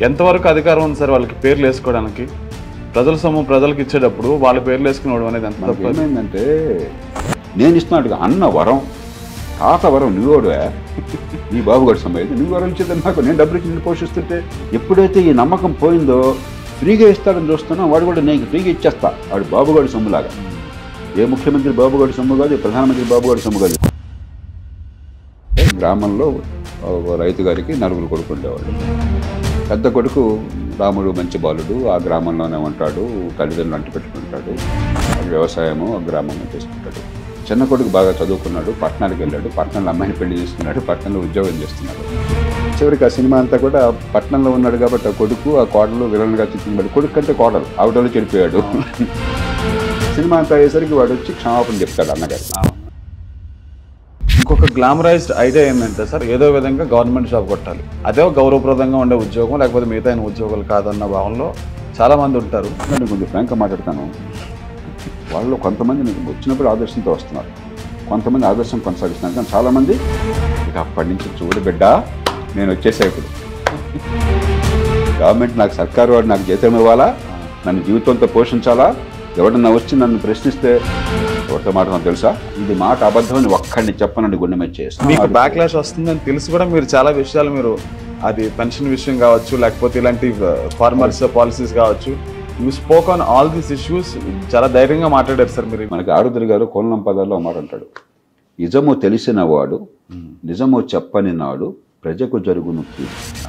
ఎంతవరకు అధికారం ఉంది సార్ వాళ్ళకి పేర్లు వేసుకోవడానికి ప్రజల సొమ్ము ప్రజలకు ఇచ్చేటప్పుడు వాళ్ళ పేర్లు వేసుకునేవడం అనేది ఎంత మనకి తప్పు ఏమైందంటే నేను ఇస్తున్నాడు అన్న వరం తాత వరం నువ్వోడువే నీ బాబుగారి సమయం నువ్వు వరం ఇచ్చేది నాకు నేను డబ్బులు ఇచ్చి నిన్ను పోషిస్తుంటే ఎప్పుడైతే ఈ నమ్మకం పోయిందో ఫ్రీగా ఇస్తాడని చూస్తున్నా వాడు కూడా నేను ఫ్రీగా ఇచ్చేస్తా వాడు బాబుగాడి సొమ్ములాగా ఏ ముఖ్యమంత్రి బాబుగాడి సొమ్ము కాదు ఏ ప్రధానమంత్రి బాబుగాడి సొమ్ము కాదు గ్రామంలో ఒక రైతు గారికి నలుగురు కొడుకు ఉండేవాళ్ళు పెద్ద కొడుకు రాముడు మంచి బాలుడు ఆ గ్రామంలోనే ఉంటాడు తల్లిదండ్రులు అంటి పెట్టుకుంటాడు వ్యవసాయము ఆ గ్రామంలో చేసుకుంటాడు చిన్న కొడుకు బాగా చదువుకున్నాడు పట్టణానికి వెళ్ళాడు పట్టణంలో అమ్మాయిని పెళ్లి చేసుకున్నాడు పట్టణంలో ఉద్యోగం చేస్తున్నాడు చివరికి ఆ సినిమా అంతా కూడా పట్టణంలో ఉన్నాడు కాబట్టి ఆ కొడుకు ఆ కోడలు విలన్గా చిత్రించాడు కొడుకు కంటే కోడలు ఆవిడలో చెడిపోయాడు సినిమా అంతా అయ్యేసరికి వాడు వచ్చి క్షమాపణ చెప్తాడు అన్నగారు ఇంకొక గ్లామరైజ్డ్ ఐడియా ఏంటంటే సార్ ఏదో విధంగా గవర్నమెంట్ జాబ్ కొట్టాలి అదే గౌరవప్రదంగా ఉండే ఉద్యోగం లేకపోతే మిగతా అయిన ఉద్యోగాలు కాదన్న భావంలో చాలా మంది ఉంటారు నేను కొంచెం ఫ్రాంక్గా మాట్లాడతాను వాళ్ళు కొంతమంది నీకు వచ్చినప్పుడు ఆదర్శంతో వస్తున్నారు కొంతమంది ఆదర్శం కొనసాగిస్తున్నారు కానీ చాలామంది ఇక అప్పటి నుంచి చూడు బిడ్డ నేను వచ్చేసా ఇప్పుడు గవర్నమెంట్ నాకు సర్కారు వాడు నాకు జీతం ఇవ్వాలా నన్ను జీవితంతో పోషించాలా ఎవడన్నా వచ్చి నన్ను ప్రశ్నిస్తే ఎవరితో మాట్లాడడం తెలుసా ఇది మాట అబద్ధం అని ఒక్కడిని చెప్పనండి గుండె మీద మీకు చేస్తాను బ్యాక్ లాష్ వస్తుందని తెలిసి కూడా మీరు చాలా విషయాలు మీరు అది పెన్షన్ విషయం కావచ్చు లేకపోతే ఇలాంటి ఫార్మర్స్ పాలసీస్ కావచ్చు you spoke on all these issues చాలా ధైర్యంగా మాట్లాడారు సార్ మీరు మనకి ఆరుద్ర గారు కోలం పదాల్లో మాట అంటాడు నిజము తెలిసిన వాడు నిజము చెప్పని నాడు ప్రజకు జరుగును కీడు